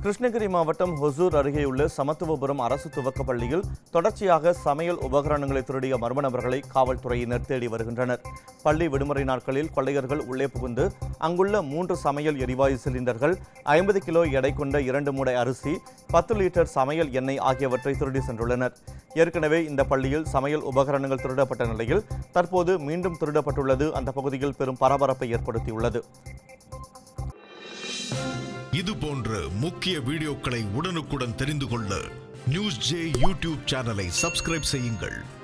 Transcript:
கிருஷ்ணகிரி மாவட்டம் ஹொசூர் அருகேயுள்ள சமத்துவபுரம் அரசு துவக்கப் பள்ளியில் தொடர்ச்சியாக சமையல் உபகரணங்களை திருடிய மர்ம நபர்களை காவல்துறையினர் தேடி வருகின்றனர் பள்ளி விடுமுறை நாட்களில் கொள்ளையர்கள் உள்ளே புகுந்து அங்குள்ள மூன்று சமையல் எரிவாயு சிலிண்டர்கள் ஐம்பது கிலோ எடை கொண்ட இரண்டு மூடை அரிசி பத்து லிட்டர் சமையல் எண்ணெய் ஆகியவற்றை திருடி சென்றுள்ளனர் ஏற்கனவே இந்த பள்ளியில் சமையல் உபகரணங்கள் திருடப்பட்ட நிலையில் தற்போது மீண்டும் திருடப்பட்டுள்ளது அந்த பகுதியில் பெரும் பரபரப்பை ஏற்படுத்தியுள்ளது இது போன்ற முக்கிய வீடியோக்களை உடனுக்குடன் தெரிந்து கொள்ள நியூஸ் ஜே யூடியூப் சேனலை சப்ஸ்கிரைப் செய்யுங்கள்